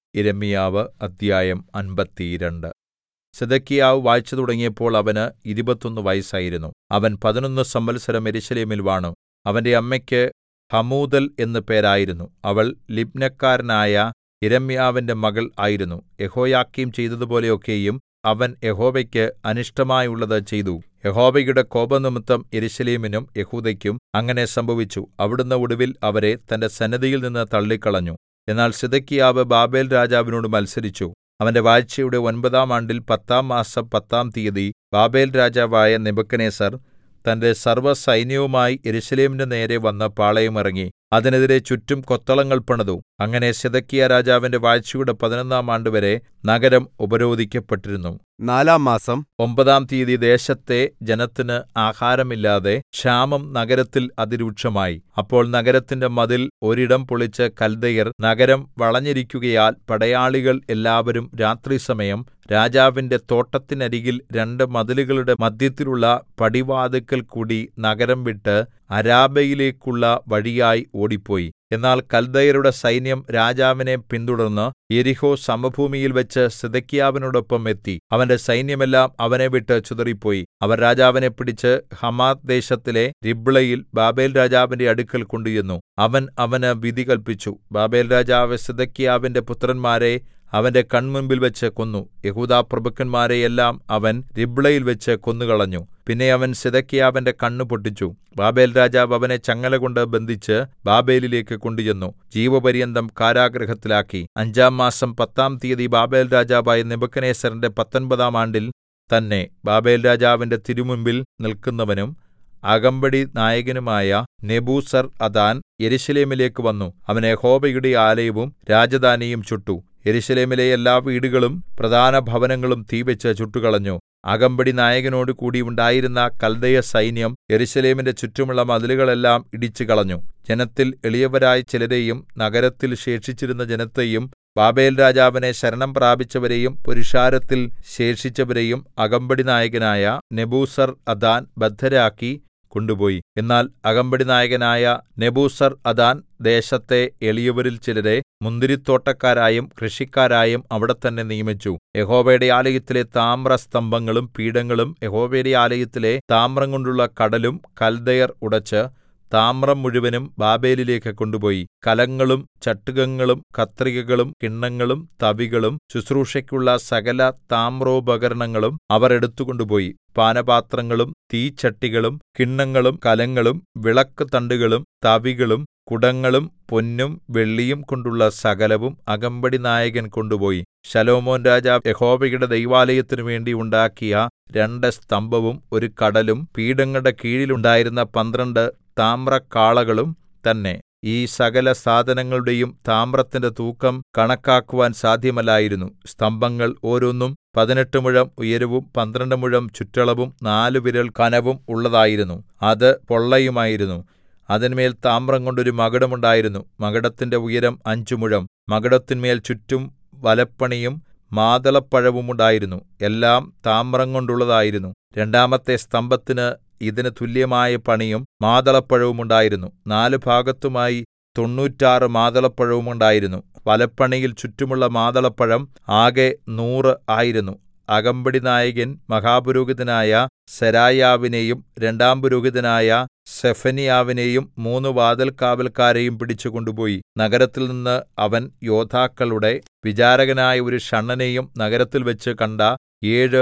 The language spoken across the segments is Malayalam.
യിരെമ്യാവ് അദ്ധ്യായം അമ്പത്തിരണ്ട് സിദെക്കീയാവ് വാഴ്ച തുടങ്ങിയപ്പോൾ അവന് ഇരുപത്തൊന്ന് വയസ്സായിരുന്നു അവൻ പതിനൊന്ന് സംവത്സരം യെരൂശലേമിൽ വാണു അവന്റെ അമ്മയ്ക്ക് ഹമൂതൽ എന്ന് പേരായിരുന്നു അവൾ ലിബ്നക്കാരനായ യിരെമ്യാവിന്റെ മകൾ ആയിരുന്നു യെഹോയാക്കീം ചെയ്തതുപോലെ ഒക്കെയും അവൻ യഹോവയ്ക്ക് അനിഷ്ടമായുള്ളത് ചെയ്തു യഹോവയുടെ കോപംനിമിത്തം യെരൂശലേമിനും യെഹൂദെക്കും അങ്ങനെ സംഭവിച്ചു അവിടുന്ന് ഒടുവിൽ അവരെ തന്റെ സന്നിധിയിൽനിന്ന് തള്ളിക്കളഞ്ഞു എന്നാൽ സിദെക്കീയാവ് ബാബേൽരാജാവിനോട് മത്സരിച്ചു അവന്റെ വാഴ്ചയുടെ ഒമ്പതാം ആണ്ടിൽ പത്താം മാസം പത്താം തീയതി ബാബേൽരാജാവായ നെബൂഖദ്നേസർ തന്റെ സർവ്വസൈന്യവുമായി യെരൂശലേമിന്റെ നേരെ വന്ന് പാളയമിറങ്ങി അതിനെതിരെ ചുറ്റും കൊത്തളങ്ങൾ പണിതു അങ്ങനെ സിദെക്കീയാരാജാവിന്റെ വാഴ്ചയുടെ പതിനൊന്നാം ആണ്ടുവരെ നഗരം ഉപരോധിക്കപ്പെട്ടിരുന്നു നാലാം മാസം ഒമ്പതാം തീയതി ദേശത്തെ ജനത്തിന് ആഹാരമില്ലാതെ ക്ഷാമം നഗരത്തിൽ അതിരൂക്ഷമായി അപ്പോൾ നഗരത്തിന്റെ മതിൽ ഒരിടം പൊളിച്ച് കൽദയർ നഗരം വളഞ്ഞിരിക്കുകയാൽ പടയാളികൾ എല്ലാവരും രാത്രിസമയം രാജാവിന്റെ തോട്ടത്തിനരികിൽ രണ്ട് മതിലുകളുടെ മദ്ധ്യത്തിലുള്ള പടിവാതിൽക്കൽ കൂടി നഗരം വിട്ട് അരാബയിലേക്കുള്ള വഴിയായി ഓടിപ്പോയി എന്നാൽ കൽദയരുടെ സൈന്യം രാജാവിനെ പിന്തുടർന്ന് യെരിഹോ സമഭൂമിയിൽവെച്ച് സിദെക്കീയാവിനോടൊപ്പം എത്തി അവന്റെ സൈന്യമെല്ലാം അവനെ വിട്ട് ചിതറിപ്പോയി അവർ രാജാവിനെ പിടിച്ച് ഹമാത്ത് ദേശത്തിലെ രിബ്ളയിൽ ബാബേൽരാജാവിന്റെ അടുക്കൽ കൊണ്ടുചെന്നു അവൻ അവന് വിധി കല്പിച്ചു ബാബേൽരാജാവ് സിദെക്കീയാവിന്റെ പുത്രന്മാരെ അവന്റെ കൺമുമ്പിൽ വെച്ച് കൊന്നു യെഹൂദാപ്രഭുക്കന്മാരെ എല്ലാം അവൻ രിബ്ളയിൽവെച്ച് കൊന്നുകളഞ്ഞു പിന്നെ അവൻ സിദെക്കീയാവിന്റെ കണ്ണ് പൊട്ടിച്ചു ബാബേൽരാജാവ് അവനെ ചങ്ങലകൊണ്ട് ബന്ധിച്ച് ബാബേലിലേക്ക് കൊണ്ടുചെന്നു ജീവപര്യന്തം കാരാഗൃഹത്തിലാക്കി അഞ്ചാം മാസം പത്താം തീയതി ബാബേൽരാജാവായ നെബൂഖദ്നേസരിന്റെ പത്തൊമ്പതാം ആണ്ടിൽ തന്നെ ബാബേൽരാജാവിന്റെ തിരുമുമ്പിൽ നിൽക്കുന്നവനും അകമ്പടി നായകനുമായ നെബൂസർ അദാൻ യെരൂശലേമിലേക്ക് വന്നു അവൻ യഹോവയുടെ ആലയവും രാജധാനിയും ചുട്ടു യെരൂശലേമിലെ എല്ലാ വീടുകളും പ്രധാന ഭവനങ്ങളും തീവെച്ച് ചുട്ടുകളഞ്ഞു അകമ്പടി നായകനോട് കൂടി ഉണ്ടായിരുന്ന കൽദയ സൈന്യം യെരൂശലേമിന്റെ ചുറ്റുമുള്ള മതിലുകളെല്ലാം ഇടിച്ചുകളഞ്ഞു ജനത്തിൽ എളിയവരായ ചിലരെയും നഗരത്തിൽ ശേഷിച്ചിരുന്ന ജനത്തെയും ബാബേൽ രാജാവിനെ ശരണം പ്രാപിച്ചവരെയും പുരുഷാരത്തിൽ ശേഷിച്ചവരെയും അകമ്പടി നായകനായ നെബൂസർ അദാൻ ബദ്ധരാക്കി കൊണ്ടുപോയി എന്നാൽ അകമ്പടി നായകനായ നെബൂസർ അദാൻ ദേശത്തെ എളിയവരിൽ ചിലരെ മുന്തിരിത്തോട്ടക്കാരായും കൃഷിക്കാരായും അവിടെ തന്നെ നിയമിച്ചു യഹോവയുടെ ആലയത്തിലെ താമ്രസ്തംഭങ്ങളും പീഠങ്ങളും യഹോവയുടെ ആലയത്തിലെ താമ്രം കൊണ്ടുള്ള കടലും കൽദയർ ഉടച്ച് താമ്രം മുഴുവനും ബാബേലിലേക്ക് കൊണ്ടുപോയി കലങ്ങളും ചട്ടുകങ്ങളും കത്രികകളും കിണ്ണങ്ങളും തവികളും ശുശ്രൂഷയ്ക്കുള്ള സകല താമ്രോപകരണങ്ങളും അവർ എടുത്തുകൊണ്ടുപോയി പാനപാത്രങ്ങളും തീച്ചട്ടികളും കിണ്ണങ്ങളും കലങ്ങളും വിളക്കുതണ്ടുകളും തവികളും കുടങ്ങളും പൊന്നും വെള്ളിയും കൊണ്ടുള്ള സകലവും അകമ്പടി നായകൻ കൊണ്ടുപോയി ശലോമോൻ രാജാവ് യഹോവയുടെ ദൈവാലയത്തിനു വേണ്ടി ഉണ്ടാക്കിയ രണ്ട് സ്തംഭവും ഒരു കടലും പീഠങ്ങളുടെ കീഴിലുണ്ടായിരുന്ന പന്ത്രണ്ട് താമ്രക്കാളകളും തന്നെ ഈ സകല സാധനങ്ങളുടെയും താമ്രത്തിന്റെ തൂക്കം കണക്കാക്കുവാൻ സാധ്യമല്ലായിരുന്നു സ്തംഭങ്ങൾ ഓരോന്നും പതിനെട്ട് മുഴം ഉയരവും പന്ത്രണ്ട് മുഴം ചുറ്റളവും നാല് വിരൽ കനവും ഉള്ളതായിരുന്നു അത് പൊള്ളയുമായിരുന്നു അതിന്മേൽ താമ്രം കൊണ്ടൊരു മകുടമുണ്ടായിരുന്നു മകുടത്തിന്റെ ഉയരം അഞ്ച് മുഴം മകുടത്തിന്മേൽ ചുറ്റും വലപ്പണിയും മാതളപ്പഴവും ഉണ്ടായിരുന്നു എല്ലാം താമ്രം കൊണ്ടുള്ളതായിരുന്നു രണ്ടാമത്തെ സ്തംഭത്തിന് ഇതിന് തുല്യമായ പണിയും മാതളപ്പഴവും ഉണ്ടായിരുന്നു നാല് ഭാഗത്തുമായി തൊണ്ണൂറ്റാറ് മാതളപ്പഴവും ഉണ്ടായിരുന്നു വലപ്പണിയിൽ ചുറ്റുമുള്ള മാതളപ്പഴം ആകെ നൂറ് ആയിരുന്നു അകമ്പടി നായകൻ മഹാപുരോഹിതനായ സെരായാവിനെയും രണ്ടാം പുരോഹിതനായ സെഫന്യാവിനെയും മൂന്ന് വാതിൽകാവല്ക്കാരെയും പിടിച്ചു കൊണ്ടുപോയി നഗരത്തിൽ നിന്ന് അവൻ യോദ്ധാക്കളുടെ വിചാരകനായ ഒരു ഷണ്ഡനെയും നഗരത്തിൽ വെച്ച് കണ്ട ഏഴ്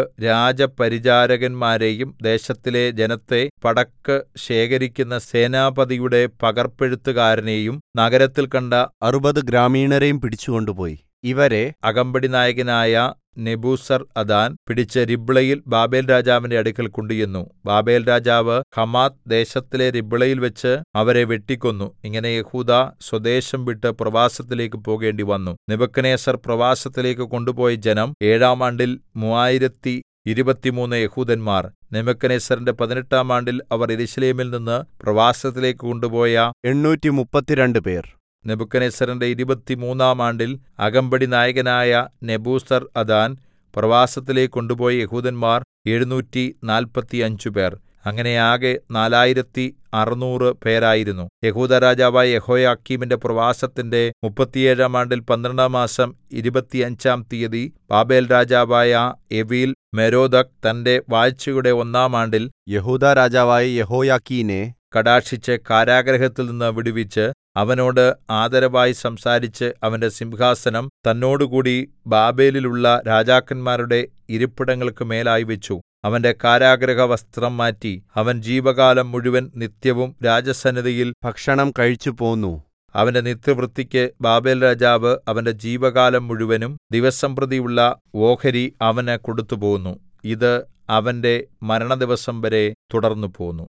രാജപരിചാരകന്മാരെയും ദേശത്തിലെ ജനത്തെ പടക്ക് ശേഖരിക്കുന്ന സേനാപതിയുടെ പകർപ്പെഴുത്തുകാരനെയും നഗരത്തിൽ കണ്ട അറുപത് ഗ്രാമീണരെയും പിടിച്ചുകൊണ്ടുപോയി ഇവരെ അകമ്പടി നായകനായ നെബൂസർ അദാൻ പിടിച്ച് രിബ്ളയിൽ ബാബേൽ രാജാവിന്റെ അടുക്കൽ കൊണ്ടുചെന്നു ബാബേൽ രാജാവ് ഹമാത്ത് ദേശത്തിലെ രിബ്ളയിൽ വെച്ച് അവരെ വെട്ടിക്കൊന്നു ഇങ്ങനെ യഹൂദ സ്വദേശം വിട്ട് പ്രവാസത്തിലേക്ക് പോകേണ്ടി വന്നു നെബൂഖദ്നേസർ പ്രവാസത്തിലേക്ക് കൊണ്ടുപോയ ജനം ഏഴാം ആണ്ടിൽ മൂവായിരത്തി ഇരുപത്തിമൂന്ന് യഹൂദന്മാർ നെബൂഖദ്നേസറിന്റെ പതിനെട്ടാം ആണ്ടിൽ അവർ യെരൂശലേമിൽ നിന്ന് പ്രവാസത്തിലേക്ക് കൊണ്ടുപോയ എണ്ണൂറ്റി മുപ്പത്തിരണ്ട് പേർ നെബൂഖദ്നേസറിന്റെ ഇരുപത്തിമൂന്നാം ആണ്ടിൽ അകമ്പടി നായകനായ നെബൂസർ അദാൻ പ്രവാസത്തിലേക്ക് കൊണ്ടുപോയ യഹൂദന്മാർ എഴുന്നൂറ്റി നാല്പത്തിയഞ്ച് പേർ അങ്ങനെ ആകെ നാലായിരത്തി അറുനൂറ് പേരായിരുന്നു യെഹൂദാ രാജാവായ യെഹോയാക്കീമിന്റെ പ്രവാസത്തിന്റെ മുപ്പത്തിയേഴാം ആണ്ടിൽ പന്ത്രണ്ടാം മാസം ഇരുപത്തിയഞ്ചാം തീയതി ബാബേൽ രാജാവായ എവീൽ മെരോദക് തന്റെ വാഴ്ചയുടെ ഒന്നാം ആണ്ടിൽ യഹൂദാ രാജാവായ യഹോയാക്കീനെ കടാക്ഷിച്ച് കാരാഗൃഹത്തിൽ നിന്ന് വിടുവിച്ച് അവനോട് ആദരവായി സംസാരിച്ച് അവന്റെ സിംഹാസനം തന്നോടുകൂടി ബാബേലിലുള്ള രാജാക്കന്മാരുടെ ഇരിപ്പിടങ്ങൾക്ക് മേലായി വെച്ചു അവന്റെ കാരാഗൃഹ വസ്ത്രം മാറ്റി അവൻ ജീവകാലം മുഴുവൻ നിത്യവും രാജസന്നിധിയിൽ ഭക്ഷണം കഴിച്ചു പോന്നു അവന്റെ നിത്യവൃത്തിക്ക് ബാബേൽ രാജാവ് അവന്റെ ജീവകാലം മുഴുവനും ദിവസംപ്രതിയുള്ള ഓഹരി അവന് കൊടുത്തുപോന്നു ഇത് അവന്റെ മരണദിവസം വരെ തുടർന്നുപോന്നു